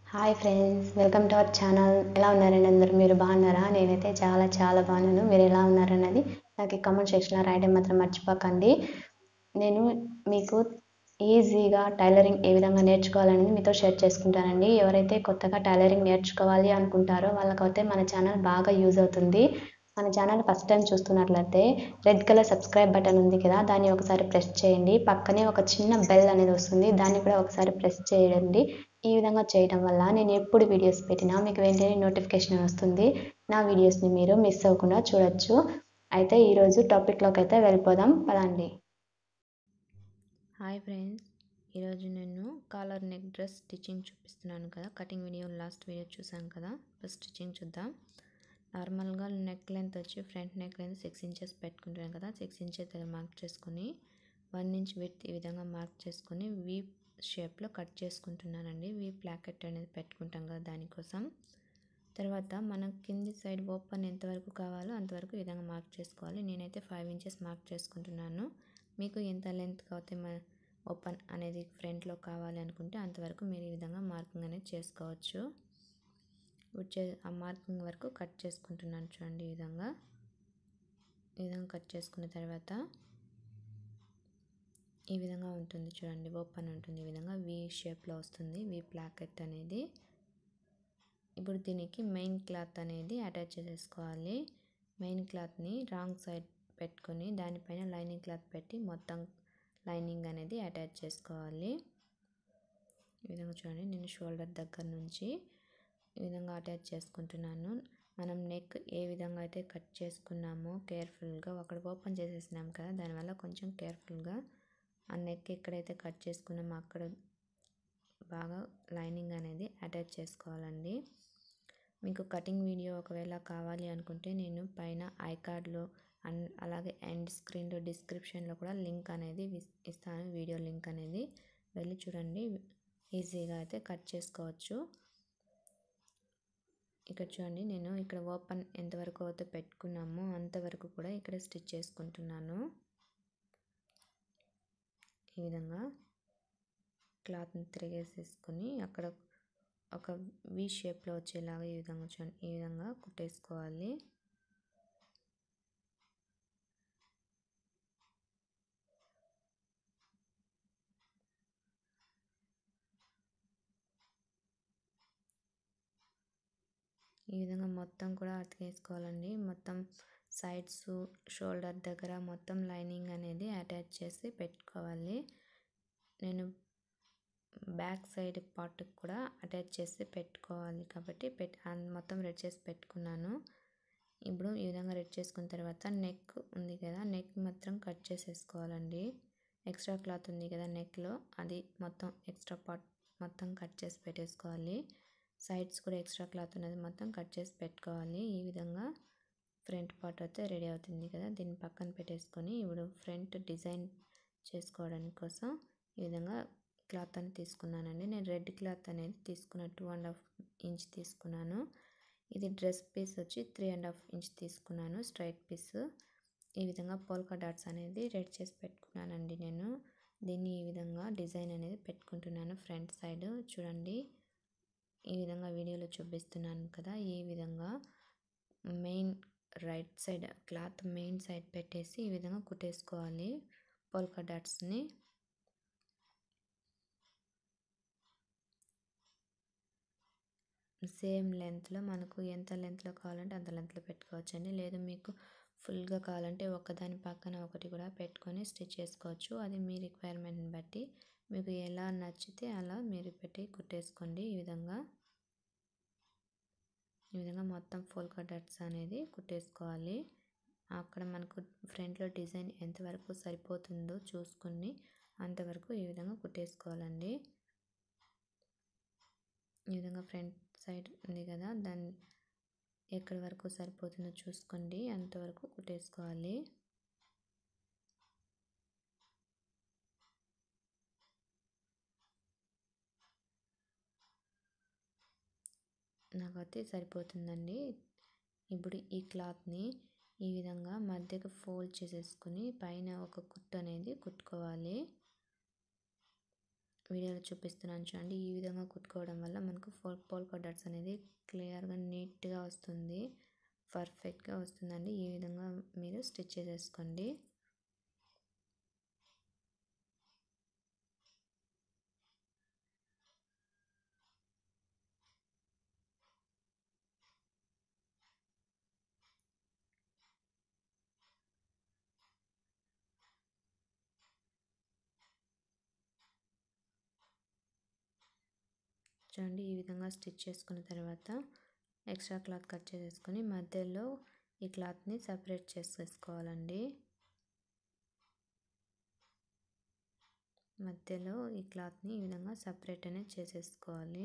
hi friends welcome to our channel ఎలా ఉన్నారండి అందరూ మీరు బాగున్నారా నేనైతే చాలా చాలా బాగున్నాను మీరు ఎలా ఉన్నారన్నది నాకు ఈ కామెంట్ సెక్షన్లో రాయడం మాత్రం మర్చిపోకండి నేను మీకు ఈజీగా టైలరింగ్ ఏ విధంగా నేర్చుకోవాలనేది మీతో షేర్ చేసుకుంటానండి ఎవరైతే కొత్తగా టైలరింగ్ నేర్చుకోవాలి అనుకుంటారో వాళ్ళకైతే మన ఛానల్ బాగా యూజ్ అవుతుంది మన ఛానల్ ఫస్ట్ టైం చూస్తున్నట్లయితే రెడ్ కలర్ సబ్స్క్రైబ్ బటన్ ఉంది కదా దాన్ని ఒకసారి ప్రెస్ చేయండి పక్కనే ఒక చిన్న బెల్ అనేది వస్తుంది దాన్ని కూడా ఒకసారి ప్రెస్ చేయండి ఈ విధంగా చేయడం వల్ల నేను ఎప్పుడు వీడియోస్ పెట్టినా మీకు వెంటనే నోటిఫికేషన్ వస్తుంది నా వీడియోస్ని మీరు మిస్ అవ్వకుండా చూడొచ్చు అయితే ఈరోజు టాపిక్లోకి అయితే వెళ్ళిపోదాం పదండి హాయ్ ఫ్రెండ్స్ ఈరోజు నేను కాలర్ నెక్ డ్రెస్ స్టిచ్చింగ్ చూపిస్తున్నాను కదా కటింగ్ వీడియో లాస్ట్ వీడియో చూసాం కదా ఇప్పుడు స్టిచ్చింగ్ చూద్దాం నార్మల్గా నెక్ లెంత్ వచ్చి front neck length six inches పెట్టుకుంటున్నాను కదా సిక్స్ ఇంచెస్ దగ్గర మార్క్ చేసుకుని వన్ ఇంచ్ విత్ ఈ విధంగా మార్క్ చేసుకుని వీ షేప్లో కట్ చేసుకుంటున్నానండి వీ ప్లాకెట్ అనేది పెట్టుకుంటాం కదా దానికోసం తర్వాత మనం కింది సైడ్ ఓపెన్ ఎంతవరకు కావాలో అంతవరకు ఈ విధంగా మార్క్ చేసుకోవాలి నేనైతే ఫైవ్ ఇంచెస్ మార్క్ చేసుకుంటున్నాను మీకు ఎంత లెంత్ కాకపోతే ఓపెన్ అనేది ఫ్రంట్లో కావాలి అనుకుంటే అంతవరకు మీరు ఈ విధంగా మార్కింగ్ అనేది చేసుకోవచ్చు వచ్చే ఆ మార్కింగ్ వరకు కట్ చేసుకుంటున్నాను చూడండి ఈ విధంగా ఈ విధంగా కట్ చేసుకున్న తర్వాత ఈ విధంగా ఉంటుంది చూడండి ఓపెన్ ఉంటుంది ఈ విధంగా వి షేప్లో వస్తుంది వి ప్లాకెట్ అనేది ఇప్పుడు దీనికి మెయిన్ క్లాత్ అనేది అటాచ్ చేసేసుకోవాలి మెయిన్ క్లాత్ని రాంగ్ సైడ్ పెట్టుకొని దానిపైన లైనింగ్ క్లాత్ పెట్టి మొత్తం లైనింగ్ అనేది అటాచ్ చేసుకోవాలి ఈ విధంగా చూడండి నేను షోల్డర్ దగ్గర నుంచి ఈ విధంగా అటాచ్ చేసుకుంటున్నాను మనం నెక్ ఏ విధంగా అయితే కట్ చేసుకున్నామో కేర్ఫుల్గా అక్కడ ఓపెన్ చేసేసినాం కదా దానివల్ల కొంచెం కేర్ఫుల్గా ఆ నెక్ ఎక్కడైతే కట్ చేసుకున్నామో అక్కడ బాగా లైనింగ్ అనేది అటాచ్ చేసుకోవాలండి మీకు కటింగ్ వీడియో ఒకవేళ కావాలి అనుకుంటే నేను పైన ఐ కార్డ్లో అండ్ అలాగే ఎండ్ స్క్రీన్లో డిస్క్రిప్షన్లో కూడా లింక్ అనేది ఇస్తాను వీడియో లింక్ అనేది వెళ్ళి చూడండి ఈజీగా అయితే కట్ చేసుకోవచ్చు ఇక్కడ చూడండి నేను ఇక్కడ ఓపెన్ ఎంతవరకు అయితే పెట్టుకున్నామో అంతవరకు కూడా ఇక్కడ స్టిచ్ చేసుకుంటున్నాను ఈ విధంగా క్లాత్ని తిరిగేసేసుకొని అక్కడ ఒక వి షేప్లో వచ్చేలాగా ఈ విధంగా చూడండి ఈ విధంగా కుట్టేసుకోవాలి ఈ విధంగా మొత్తం కూడా అతికేసుకోవాలండి మొత్తం సైడ్స్ షోల్డర్ దగ్గర మొత్తం లైనింగ్ అనేది అటాచ్ చేసి పెట్టుకోవాలి నేను బ్యాక్ సైడ్ పార్ట్ కూడా అటాచ్ చేసి పెట్టుకోవాలి కాబట్టి పెట్ మొత్తం రెడ్ చేసి పెట్టుకున్నాను ఇప్పుడు ఈ విధంగా రెడ్ చేసుకున్న తర్వాత నెక్ ఉంది కదా నెక్ మాత్రం కట్ చేసేసుకోవాలండి ఎక్స్ట్రా క్లాత్ ఉంది కదా నెక్లో అది మొత్తం ఎక్స్ట్రా పార్ట్ మొత్తం కట్ చేసి పెట్టేసుకోవాలి సైడ్స్ కూడా ఎక్స్ట్రా క్లాత్ ఉన్నది మొత్తం కట్ చేసి పెట్టుకోవాలి ఈ విధంగా ఫ్రంట్ పార్ట్ అయితే రెడీ అవుతుంది కదా దీన్ని పక్కన పెట్టేసుకొని ఇప్పుడు ఫ్రంట్ డిజైన్ చేసుకోవడానికి కోసం ఈ విధంగా క్లాత్ అని తీసుకున్నానండి నేను రెడ్ క్లాత్ అనేది తీసుకున్న టూ అండ్ హాఫ్ ఇంచ్ తీసుకున్నాను ఇది డ్రెస్ పీస్ వచ్చి త్రీ అండ్ హాఫ్ ఇంచ్ తీసుకున్నాను స్ట్రైట్ పీస్ ఈ విధంగా పోల్కా డాట్స్ అనేది రెడ్ చేసి పెట్టుకున్నానండి నేను దీన్ని ఈ విధంగా డిజైన్ అనేది పెట్టుకుంటున్నాను ఫ్రంట్ సైడ్ చూడండి ఈ విధంగా వీడియోలో చూపిస్తున్నాను కదా ఈ విధంగా main right side cloth main side పెట్టేసి ఈ విధంగా కుట్టేసుకోవాలి పోల్కా డాట్స్ని సేమ్ లెంత్లో మనకు ఎంత లెంత్లో కావాలంటే అంత లెంత్లో పెట్టుకోవచ్చండి లేదు మీకు ఫుల్గా కావాలంటే ఒకదాని పక్కన ఒకటి కూడా పెట్టుకొని స్టిచ్ చేసుకోవచ్చు అది మీ రిక్వైర్మెంట్ని బట్టి మీకు ఎలా నచ్చితే అలా మీరు పెట్టి కుట్టేసుకోండి ఈ విధంగా ఈ విధంగా మొత్తం ఫోల్ కటర్స్ అనేది కుట్టేసుకోవాలి అక్కడ మనకు ఫ్రంట్లో డిజైన్ ఎంతవరకు సరిపోతుందో చూసుకుని అంతవరకు ఈ విధంగా కుట్టేసుకోవాలండి ఈ విధంగా ఫ్రంట్ సైడ్ ఉంది కదా దాన్ని ఎక్కడి వరకు సరిపోతుందో చూసుకోండి అంతవరకు కుట్టేసుకోవాలి నాకైతే సరిపోతుందండి ఇప్పుడు ఈ క్లాత్ని ఈ విధంగా మధ్యకి ఫోల్డ్ చేసేసుకుని పైన ఒక కుట్టు అనేది కుట్టుకోవాలి వీడియోలో చూపిస్తున్నాను చూడండి ఈ విధంగా కుట్టుకోవడం వల్ల మనకు ఫోల్ పోల్కా డాట్స్ అనేది క్లియర్గా నీట్గా వస్తుంది పర్ఫెక్ట్గా వస్తుందండి ఈ విధంగా మీరు స్టిచ్ చేసేసుకోండి చూడండి ఈ విధంగా స్టిచ్ చేసుకున్న తర్వాత ఎక్స్ట్రా క్లాత్ కట్ చేసేసుకొని మధ్యలో ఈ క్లాత్ని సపరేట్ చేసేసుకోవాలండి మధ్యలో ఈ క్లాత్ని ఈ విధంగా సపరేట్ అనేది చేసేసుకోవాలి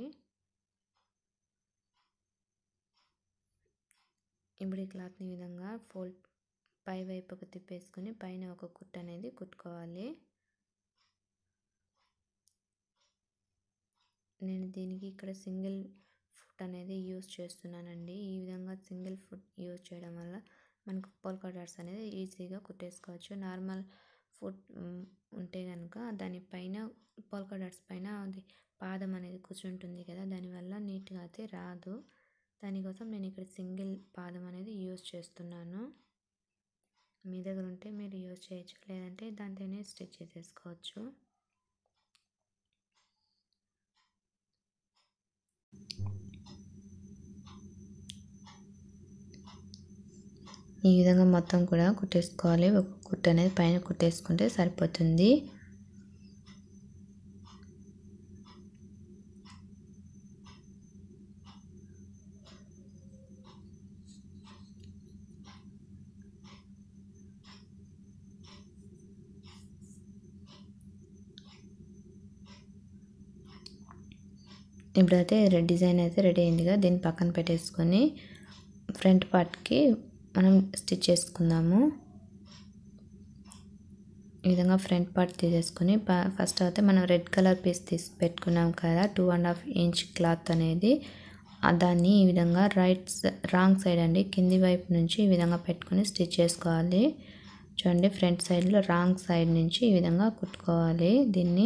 ఇప్పుడు ఈ క్లాత్ని ఈ విధంగా ఫోల్డ్ పై వైపుకు తిప్పేసుకొని పైన ఒక కుట్ట అనేది కుట్టుకోవాలి నేను దీనికి ఇక్కడ సింగిల్ ఫుట్ అనేది యూస్ చేస్తున్నానండి ఈ విధంగా సింగిల్ ఫుట్ యూజ్ చేయడం వల్ల మనకు పోల్కా డాట్స్ అనేది ఈజీగా కుట్టేసుకోవచ్చు నార్మల్ ఫుట్ ఉంటే కనుక దానిపైన పోల్కా డాట్స్ పైన అది పాదం అనేది కూర్చుంటుంది కదా దానివల్ల నీట్గా అయితే రాదు దానికోసం నేను ఇక్కడ సింగిల్ పాదం అనేది యూజ్ చేస్తున్నాను మీ దగ్గర ఉంటే మీరు యూజ్ చేయొచ్చు లేదంటే దాంతోనే స్టిచ్ చేసేసుకోవచ్చు ఈ విధంగా మొత్తం కూడా కుట్టేసుకోవాలి ఒక కుట్ట అనేది పైన కుట్టేసుకుంటే సరిపోతుంది ఇప్పుడైతే డిజైన్ అయితే రెడీ అయిందిగా దీన్ని పక్కన పెట్టేసుకొని ఫ్రంట్ పార్ట్కి మనం స్టిచ్ చేసుకుందాము ఈ విధంగా ఫ్రంట్ పార్ట్ తీసేసుకొని ఫస్ట్ అయితే మనం రెడ్ కలర్ పీస్ తీసి పెట్టుకున్నాం కదా two and half inch cloth అనేది దాన్ని ఈ విధంగా రైట్ రాంగ్ సైడ్ అండి కింది వైపు నుంచి ఈ విధంగా పెట్టుకొని స్టిచ్ చేసుకోవాలి చూడండి ఫ్రంట్ సైడ్లో రాంగ్ సైడ్ నుంచి ఈ విధంగా కుట్టుకోవాలి దీన్ని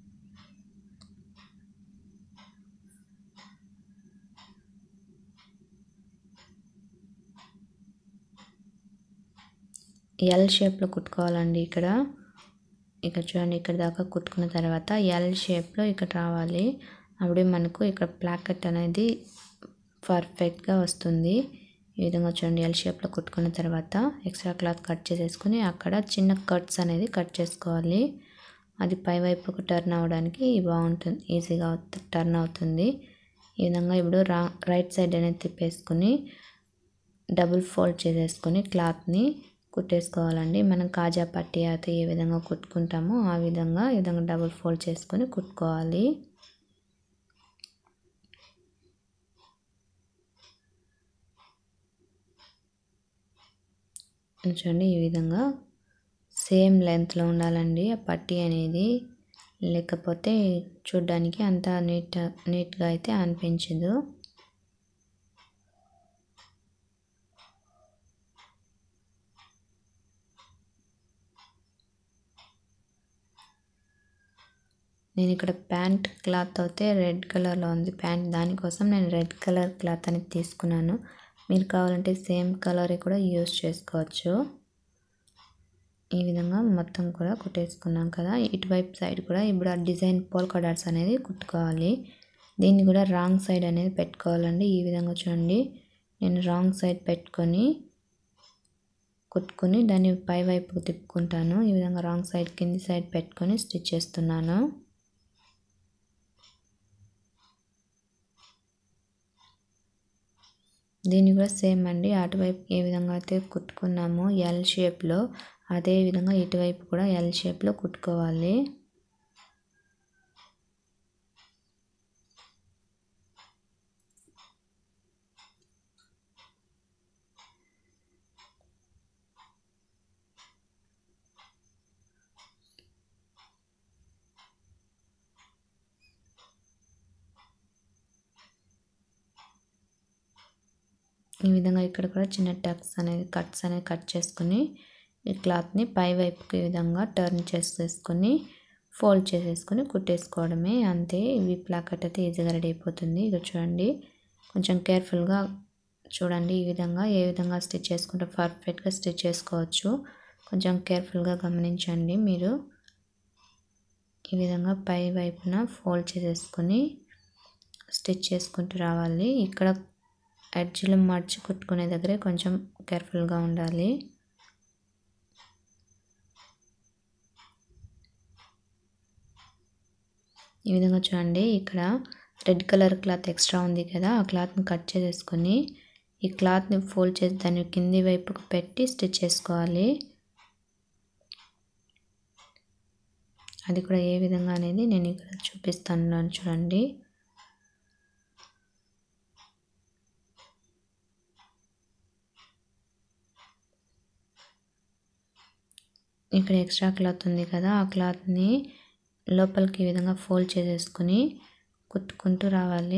ఎల్ షేప్లో కుట్టుకోవాలండి ఇక్కడ ఇక్కడ చూడండి ఇక్కడ దాకా కుట్టుకున్న తర్వాత ఎల్ షేప్లో ఇక్కడ రావాలి అప్పుడే మనకు ఇక్కడ ప్లాకెట్ అనేది పర్ఫెక్ట్గా వస్తుంది ఈ విధంగా చూడండి ఎల్ షేప్లో కుట్టుకున్న తర్వాత ఎక్స్ట్రా క్లాత్ కట్ చేసేసుకుని అక్కడ చిన్న కట్స్ అనేది కట్ చేసుకోవాలి అది పై వైపుకు టర్న్ అవ్వడానికి బాగుంటుంది ఈజీగా టర్న్ అవుతుంది ఈ విధంగా ఇప్పుడు రా రైట్ సైడ్ అనేది తిప్పేసుకుని డబుల్ ఫోల్డ్ చేసేసుకొని క్లాత్ని కుట్టేసుకోవాలండి మనం కాజా పట్టి అయితే ఏ విధంగా కుట్టుకుంటామో ఆ విధంగా ఈ విధంగా డబుల్ ఫోల్డ్ చేసుకొని కుట్టుకోవాలి చూడండి ఈ విధంగా సేమ్ లెంత్లో ఉండాలండి ఆ పట్టీ అనేది లేకపోతే చూడ్డానికి అంత నీట్ నీట్గా అయితే అనిపించదు నేను ఇక్కడ ప్యాంట్ క్లాత్ అయితే రెడ్ కలర్లో ఉంది ప్యాంట్ దానికోసం నేను రెడ్ కలర్ క్లాత్ అనేది తీసుకున్నాను మీరు కావాలంటే సేమ్ కలర్ కూడా యూజ్ చేసుకోవచ్చు ఈ విధంగా మొత్తం కూడా కుట్టేసుకున్నాం కదా ఇటువైపు సైడ్ కూడా ఇప్పుడు ఆ డిజైన్ పోల్కా డాట్స్ అనేది కుట్టుకోవాలి దీన్ని కూడా రాంగ్ సైడ్ అనేది పెట్టుకోవాలండి ఈ విధంగా చూడండి నేను రాంగ్ సైడ్ పెట్టుకొని కుట్టుకొని దాన్ని పై వైపుకు తిప్పుకుంటాను ఈ విధంగా రాంగ్ సైడ్ కింది సైడ్ పెట్టుకొని స్టిచ్ చేస్తున్నాను దీన్ని కూడా సేమ్ అండి అటువైపు ఏ విధంగా అయితే కుట్టుకున్నామో ఎల్ షేప్లో అదే విధంగా ఇటువైపు కూడా ఎల్ షేప్లో కుట్టుకోవాలి ఈ విధంగా ఇక్కడ కూడా చిన్న టక్స్ అనేది కట్స్ అనేది కట్ చేసుకుని ఈ క్లాత్ని పై వైపుకి ఈ విధంగా టర్న్ చేసేసుకొని ఫోల్డ్ చేసేసుకొని కుట్టేసుకోవడమే అంతే ఇవి ప్లాకెట్ అయితే ఈజీగా రెడీ అయిపోతుంది ఇక చూడండి కొంచెం కేర్ఫుల్గా చూడండి ఈ విధంగా ఏ విధంగా స్టిచ్ చేసుకుంటే పర్ఫెక్ట్గా స్టిచ్ చేసుకోవచ్చు కొంచెం కేర్ఫుల్గా గమనించండి మీరు ఈ విధంగా పై వైపున ఫోల్డ్ చేసేసుకొని స్టిచ్ చేసుకుంటూ రావాలి ఇక్కడ ఎడ్జ్లు మర్చి కుట్టుకునే దగ్గరే కొంచెం కేర్ఫుల్గా ఉండాలి ఈ విధంగా చూడండి ఇక్కడ రెడ్ కలర్ క్లాత్ ఎక్స్ట్రా ఉంది కదా ఆ క్లాత్ని కట్ చేసేసుకొని ఈ క్లాత్ని ఫోల్డ్ చేసి దాన్ని కింది వైపుకు పెట్టి స్టిచ్ చేసుకోవాలి అది కూడా ఏ విధంగా అనేది నేను ఇక్కడ చూపిస్తాను చూడండి ఇక్కడ ఎక్స్ట్రా క్లాత్ ఉంది కదా ఆ క్లాత్ని లోపలికి ఈ విధంగా ఫోల్డ్ చేసేసుకుని కుట్టుకుంటూ రావాలి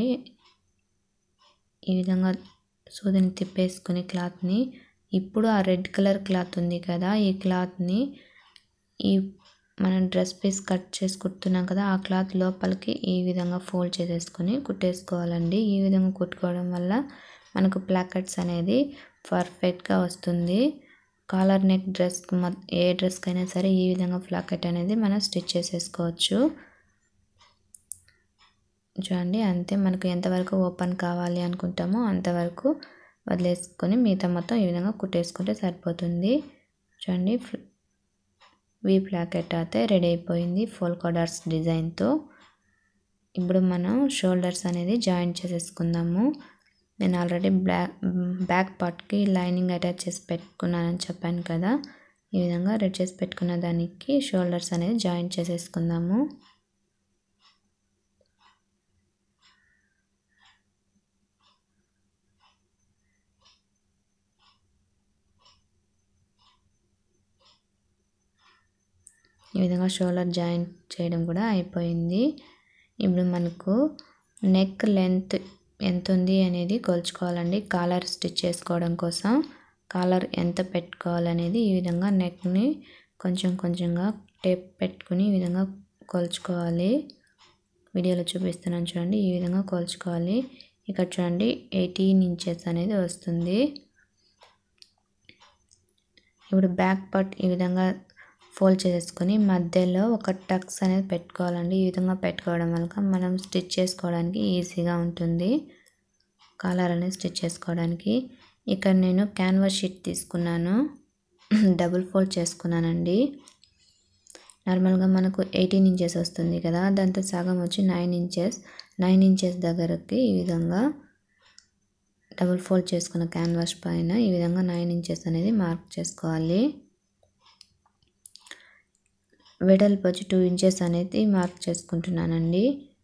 ఈ విధంగా సూదిని తిప్పేసుకుని క్లాత్ని ఇప్పుడు ఆ రెడ్ కలర్ క్లాత్ ఉంది కదా ఈ క్లాత్ని ఈ మనం డ్రెస్ పీస్ కట్ చేసి కుడుతున్నాం కదా ఆ క్లాత్ లోపలికి ఈ విధంగా ఫోల్డ్ చేసేసుకొని కుట్టేసుకోవాలండి ఈ విధంగా కుట్టుకోవడం వల్ల మనకు ప్లాకెట్స్ అనేది పర్ఫెక్ట్గా వస్తుంది కాలర్ నెక్ డ్రెస్కి ఏ డ్రెస్కి అయినా సరే ఈ విధంగా ఫ్లాకెట్ అనేది మనం స్టిచ్ చేసేసుకోవచ్చు చూడండి అంతే మనకు ఎంతవరకు ఓపెన్ కావాలి అనుకుంటామో అంతవరకు వదిలేసుకొని మిగతా మొత్తం ఈ విధంగా కుట్టేసుకుంటే సరిపోతుంది చూడండి వీ ప్లాకెట్ అయితే రెడీ అయిపోయింది ఫోల్ కలర్స్ డిజైన్తో ఇప్పుడు మనం షోల్డర్స్ అనేది జాయింట్ చేసేసుకుందాము నేను ఆల్రెడీ బ్లాక్ బ్యాక్ పార్ట్కి లైనింగ్ అటాచ్ చేసి పెట్టుకున్నానని చెప్పాను కదా ఈ విధంగా రెడ్ చేసి పెట్టుకున్న దానికి షోల్డర్స్ అనేది జాయింట్ చేసేసుకుందాము ఈ విధంగా షోల్డర్ జాయింట్ చేయడం కూడా అయిపోయింది ఇప్పుడు మనకు నెక్ లెంత్ ఎంత ఉంది అనేది కొలుచుకోవాలండి కాలర్ స్టిచ్ చేసుకోవడం కోసం కాలర్ ఎంత పెట్టుకోవాలనేది ఈ విధంగా నెక్ని కొంచెం కొంచెంగా టేప్ పెట్టుకుని ఈ విధంగా కొలుచుకోవాలి వీడియోలో చూపిస్తున్నాను చూడండి ఈ విధంగా కొలుచుకోవాలి ఇక్కడ చూడండి ఎయిటీన్ ఇంచెస్ అనేది వస్తుంది ఇప్పుడు బ్యాక్ పార్ట్ ఈ విధంగా ఫోల్డ్ చేసేసుకొని మధ్యలో ఒక టక్స్ అనేది పెట్టుకోవాలండి ఈ విధంగా పెట్టుకోవడం వల్ల మనం స్టిచ్ చేసుకోవడానికి ఈజీగా ఉంటుంది కాలర్ అనేది స్టిచ్ చేసుకోవడానికి ఇక్కడ నేను క్యాన్వాస్ షీట్ తీసుకున్నాను డబుల్ ఫోల్డ్ చేసుకున్నానండి నార్మల్గా మనకు ఎయిటీన్ ఇంచెస్ వస్తుంది కదా దాంతో సగం వచ్చి నైన్ ఇంచెస్ నైన్ ఇంచెస్ దగ్గరకి ఈ విధంగా డబుల్ ఫోల్డ్ చేసుకున్న క్యాన్వాస్ పైన ఈ విధంగా నైన్ ఇంచెస్ అనేది మార్క్ చేసుకోవాలి వెడల్పు వచ్చి టూ ఇంచెస్ అనేది మార్క్ చేసుకుంటున్నానండి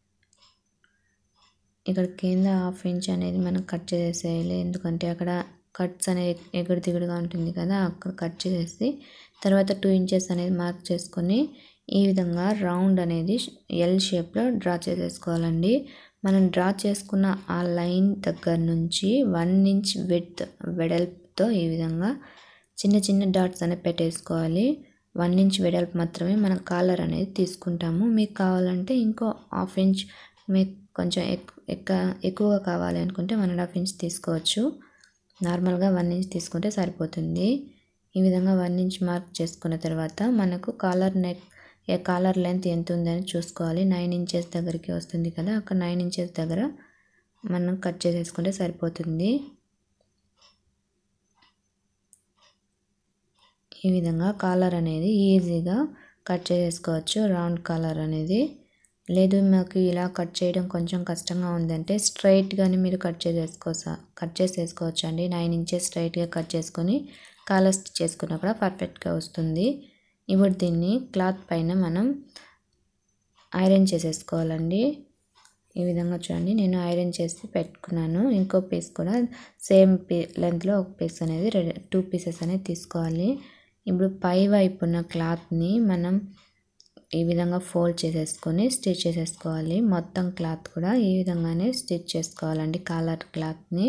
ఇక్కడ కింద హాఫ్ ఇంచ్ అనేది మనం కట్ చేసేయాలి ఎందుకంటే అక్కడ కట్స్ అనేది ఎగుడు దిగుడుగా ఉంటుంది కదా అక్కడ కట్ చేసేసి తర్వాత టూ ఇంచెస్ అనేది మార్క్ చేసుకొని ఈ విధంగా రౌండ్ అనేది ఎల్ షేప్లో డ్రా చేసేసుకోవాలండి మనం డ్రా చేసుకున్న ఆ లైన్ దగ్గర నుంచి వన్ ఇంచ్ విత్ వెడల్పుతో ఈ విధంగా చిన్న చిన్న డాట్స్ అనేవి పెట్టేసుకోవాలి వన్ ఇంచ్ వెడల్పు మాత్రమే మనం కాలర్ అనేది తీసుకుంటాము మీకు కావాలంటే ఇంకో హాఫ్ ఇంచ్ మీకు కొంచెం ఎక్క ఎక్కువగా కావాలి అనుకుంటే వన్ అండ్ హాఫ్ ఇంచ్ తీసుకోవచ్చు నార్మల్గా వన్ ఇంచ్ తీసుకుంటే సరిపోతుంది ఈ విధంగా వన్ ఇంచ్ మార్క్ చేసుకున్న తర్వాత మనకు కాలర్ నెక్ ఏ కాలర్ లెంత్ ఎంత ఉందని చూసుకోవాలి నైన్ ఇంచెస్ దగ్గరికి వస్తుంది కదా అక్కడ నైన్ ఇంచెస్ దగ్గర మనం కట్ చేసేసుకుంటే సరిపోతుంది ఈ విధంగా కాలర్ అనేది ఈజీగా కట్ చేసేసుకోవచ్చు రౌండ్ కాలర్ అనేది లేదు మాకు ఇలా కట్ చేయడం కొంచెం కష్టంగా ఉందంటే స్ట్రైట్గానే మీరు కట్ చేసేసుకోసా కట్ చేసేసుకోవచ్చు అండి నైన్ ఇంచెస్ స్ట్రైట్గా కట్ చేసుకొని కాలర్ స్టిచ్ చేసుకున్నా కూడా పర్ఫెక్ట్గా వస్తుంది ఇప్పుడు దీన్ని క్లాత్ పైన మనం ఐరన్ చేసేసుకోవాలండి ఈ విధంగా చూడండి నేను ఐరన్ చేసి పెట్టుకున్నాను ఇంకో పీస్ కూడా సేమ్ పీ లెంత్లో ఒక పీస్ అనేది రెడీ టూ పీసెస్ అనేది తీసుకోవాలి ఇప్పుడు పై వైపు ఉన్న క్లాత్ని మనం ఈ విధంగా ఫోల్డ్ చేసేసుకొని స్టిచ్ చేసేసుకోవాలి మొత్తం క్లాత్ కూడా ఈ విధంగానే స్టిచ్ చేసుకోవాలండి కాలర్ క్లాత్ని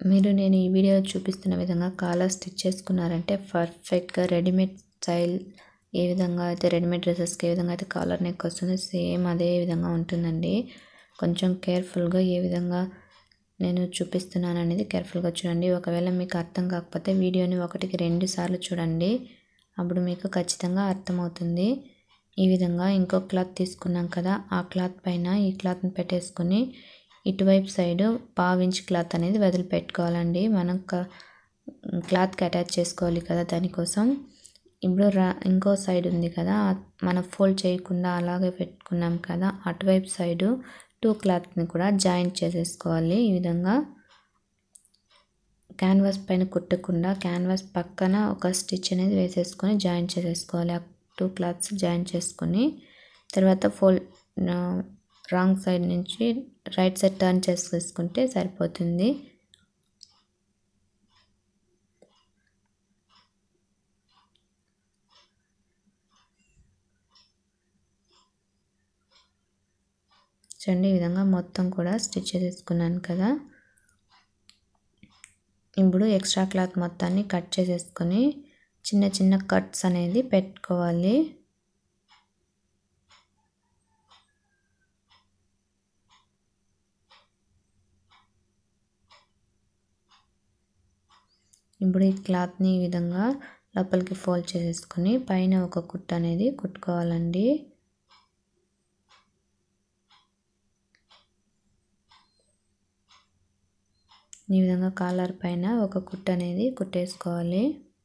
మీరు నేను ఈ వీడియో చూపిస్తున్న విధంగా కాలర్ స్టిచ్ చేసుకున్నారంటే పర్ఫెక్ట్గా రెడీమేడ్ స్టైల్ ఏ విధంగా అయితే రెడీమేడ్ డ్రెస్సెస్కి ఏ విధంగా అయితే కాలర్ నెక్ వస్తుందో సేమ్ అదే విధంగా ఉంటుందండి కొంచెం కేర్ఫుల్గా ఏ విధంగా నేను చూపిస్తున్నాను అనేది కేర్ఫుల్గా చూడండి ఒకవేళ మీకు అర్థం కాకపోతే వీడియోని ఒకటికి రెండు సార్లు చూడండి అప్పుడు మీకు ఖచ్చితంగా అర్థమవుతుంది ఈ విధంగా ఇంకో క్లాత్ తీసుకున్నాం కదా ఆ క్లాత్ పైన ఈ క్లాత్ని పెట్టేసుకొని ఇటువైపు సైడు పావించి క్లాత్ అనేది వదిలిపెట్టుకోవాలండి మనం క్లాత్కి అటాచ్ చేసుకోవాలి కదా దానికోసం ఇప్పుడు రా ఇంకో సైడ్ ఉంది కదా మనం ఫోల్డ్ చేయకుండా అలాగే పెట్టుకున్నాం కదా అటువైపు సైడు టూ క్లాత్ని కూడా జాయింట్ చేసేసుకోవాలి ఈ విధంగా క్యాన్వాస్ పైన కుట్టకుండా క్యాన్వాస్ పక్కన ఒక స్టిచ్ అనేది వేసేసుకొని జాయింట్ చేసేసుకోవాలి ఆ టూ క్లాత్స్ జాయింట్ చేసుకొని తర్వాత ఫోల్డ్ రాంగ్ సైడ్ నుంచి రైట్ సైడ్ టర్న్ చేసేసుకుంటే సరిపోతుంది చూడండి ఈ విధంగా మొత్తం కూడా స్టిచ్ చేసేసుకున్నాను కదా ఇప్పుడు ఎక్స్ట్రా క్లాత్ మొత్తాన్ని కట్ చేసేసుకొని చిన్న చిన్న కట్స్ అనేది పెట్టుకోవాలి ఇప్పుడు ఈ క్లాత్ని ఈ విధంగా లోపలికి ఫోల్డ్ చేసేసుకొని పైన ఒక కుట్ట అనేది కుట్టుకోవాలండి ఈ విధంగా కాలర్ పైన ఒక కుట్ట అనేది కుట్టేసుకోవాలి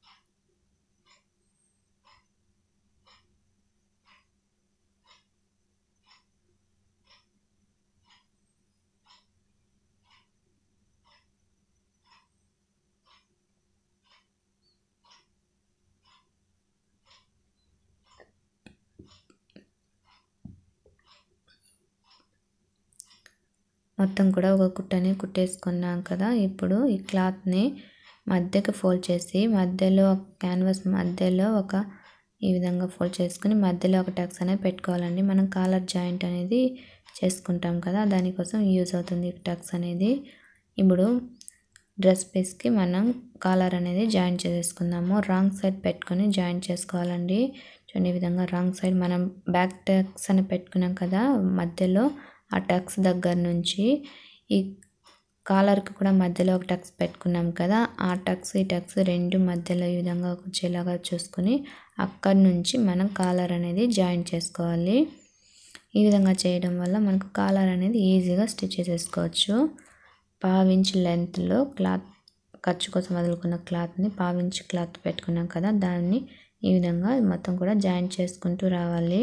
మొత్తం కూడా ఒక కుట్టని కుట్టేసుకున్నాం కదా ఇప్పుడు ఈ క్లాత్ని మధ్యకి ఫోల్డ్ చేసి మధ్యలో క్యాన్వాస్ మధ్యలో ఒక ఈ విధంగా ఫోల్డ్ చేసుకుని మధ్యలో ఒక టక్స్ అనేది పెట్టుకోవాలండి మనం కాలర్ జాయింట్ అనేది చేసుకుంటాం కదా దానికోసం యూజ్ అవుతుంది టక్స్ అనేది ఇప్పుడు డ్రెస్ పీస్కి మనం కాలర్ అనేది జాయింట్ చేసేసుకుందాము రాంగ్ సైడ్ పెట్టుకొని జాయింట్ చేసుకోవాలండి చూడండి ఈ విధంగా రాంగ్ సైడ్ మనం బ్యాక్ టక్స్ అని పెట్టుకున్నాం కదా మధ్యలో ఆ టక్స్ దగ్గర నుంచి ఈ కాలర్కి కూడా మధ్యలో ఒక టక్స్ పెట్టుకున్నాం కదా ఆ టక్స్ ఈ టక్స్ రెండు మధ్యలో ఈ విధంగా వచ్చేలాగా చూసుకొని అక్కడి నుంచి మనం కాలర్ అనేది జాయింట్ చేసుకోవాలి ఈ విధంగా చేయడం వల్ల మనకు కాలర్ అనేది ఈజీగా స్టిచ్ చేసేసుకోవచ్చు పావించి లెంత్లో క్లాత్ ఖర్చు కోసం వదులుకున్న క్లాత్ని పావించి క్లాత్ పెట్టుకున్నాం కదా దాన్ని ఈ విధంగా మొత్తం కూడా జాయింట్ చేసుకుంటూ రావాలి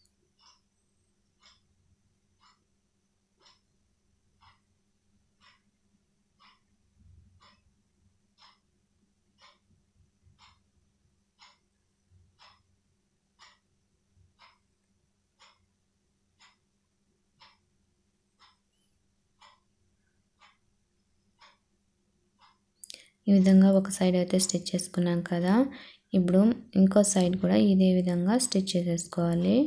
ఈ విధంగా ఒక సైడ్ అయితే స్టిచ్ చేసుకున్నాం కదా ఇప్పుడు ఇంకో సైడ్ కూడా ఇదే విధంగా స్టిచ్ చేసేసుకోవాలి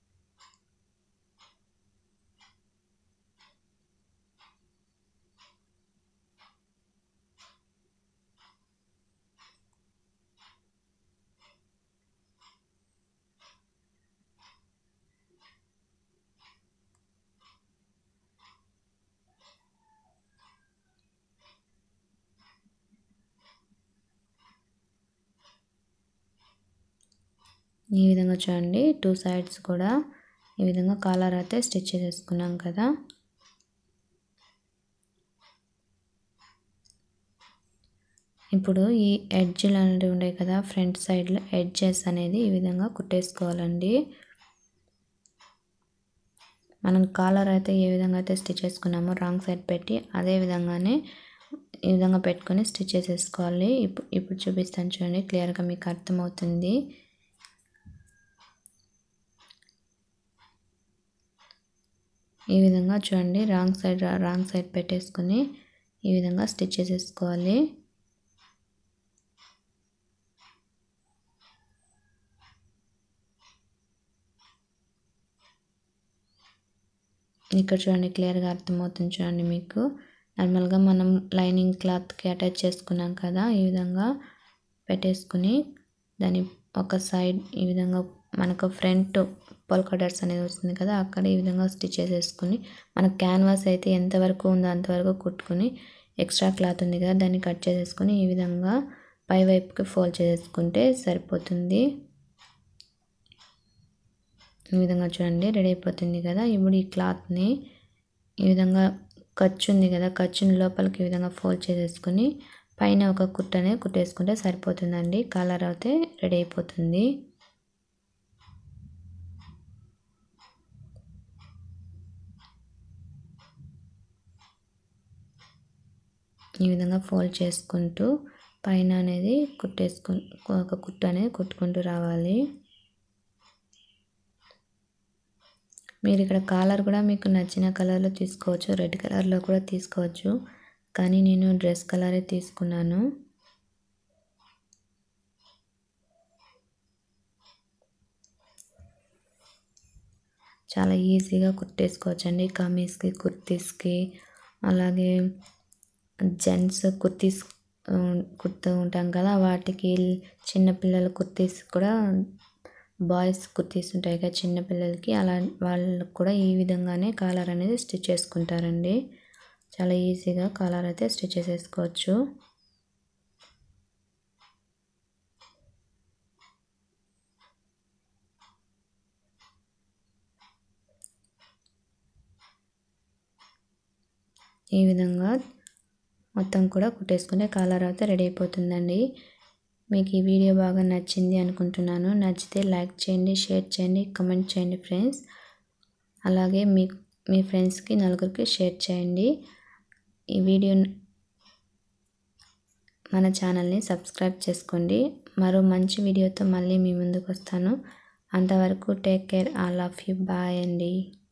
ఈ విధంగా చూడండి టూ సైడ్స్ కూడా ఈ విధంగా కాలర్ అయితే స్టిచ్ చేసేసుకున్నాం కదా ఇప్పుడు ఈ ఎడ్జ్లు అనేవి ఉన్నాయి కదా ఫ్రంట్ సైడ్లో ఎడ్జెస్ అనేది ఈ విధంగా కుట్టేసుకోవాలండి మనం కాలర్ అయితే ఏ విధంగా అయితే స్టిచ్ చేసుకున్నామో రాంగ్ సైడ్ పెట్టి అదే విధంగానే ఈ విధంగా పెట్టుకొని స్టిచ్ చేసేసుకోవాలి ఇప్పుడు ఇప్పుడు చూపిస్తాను చూడండి క్లియర్గా మీకు అర్థమవుతుంది ఈ విధంగా చూడండి రాంగ్ సైడ్ రాంగ్ సైడ్ పెట్టేసుకొని ఈ విధంగా స్టిచ్ చేసేసుకోవాలి ఇక్కడ చూడండి క్లియర్గా అర్థమవుతుంది చూడండి మీకు నార్మల్గా మనం లైనింగ్ క్లాత్కి అటాచ్ చేసుకున్నాం కదా ఈ విధంగా పెట్టేసుకుని దాని ఒక సైడ్ ఈ విధంగా మనకు ఫ్రంట్ పొల్కా డాట్స్ అనేది వస్తుంది కదా అక్కడ ఈ విధంగా స్టిచ్ చేసేసుకుని మన క్యాన్వాస్ అయితే ఎంతవరకు ఉందో అంతవరకు కుట్టుకుని ఎక్స్ట్రా క్లాత్ ఉంది కదా దాన్ని కట్ చేసేసుకొని ఈ విధంగా పై వైపుకి ఫోల్డ్ చేసేసుకుంటే సరిపోతుంది ఈ విధంగా చూడండి రెడీ అయిపోతుంది కదా ఇప్పుడు ఈ క్లాత్ని ఈ విధంగా ఖర్చు ఉంది కదా ఖర్చుని లోపలికి ఈ విధంగా ఫోల్డ్ చేసేసుకుని పైన ఒక కుట్టనే కుట్టేసుకుంటే సరిపోతుందండి కలర్ అయితే రెడీ అయిపోతుంది ఈ విధంగా ఫోల్డ్ చేసుకుంటూ పైన అనేది కుట్టేసుకు ఒక కుట్టు అనేది కుట్టుకుంటూ రావాలి మీరు ఇక్కడ కాలర్ కూడా మీకు నచ్చిన కలర్లో తీసుకోవచ్చు రెడ్ కలర్లో కూడా తీసుకోవచ్చు కానీ నేను డ్రెస్ కలరే తీసుకున్నాను చాలా ఈజీగా కుట్టేసుకోవచ్చండి కమీస్కి కుర్తీస్కి అలాగే జెంట్స్ కుర్తీస్ కుడుతూ ఉంటాం కదా వాటికి చిన్నపిల్లల కుర్తీస్ కూడా బాయ్స్ కుర్తీస్ ఉంటాయి కదా చిన్నపిల్లలకి అలా వాళ్ళకు కూడా ఈ విధంగానే కాలర్ అనేది స్టిచ్ చేసుకుంటారండి చాలా ఈజీగా కాలర్ అయితే స్టిచ్ చేసేసుకోవచ్చు ఈ విధంగా మొత్తం కూడా కుట్టేసుకుంటే కాలర్ అయితే రెడీ అయిపోతుందండి మీకు ఈ వీడియో బాగా నచ్చింది అనుకుంటున్నాను నచ్చితే లైక్ చేయండి షేర్ చేయండి కమెంట్ చేయండి ఫ్రెండ్స్ అలాగే మీ మీ ఫ్రెండ్స్కి నలుగురికి షేర్ చేయండి ఈ వీడియో మన ఛానల్ని సబ్స్క్రైబ్ చేసుకోండి మరో మంచి వీడియోతో మళ్ళీ మీ ముందుకు వస్తాను అంతవరకు take care all of you bye అండి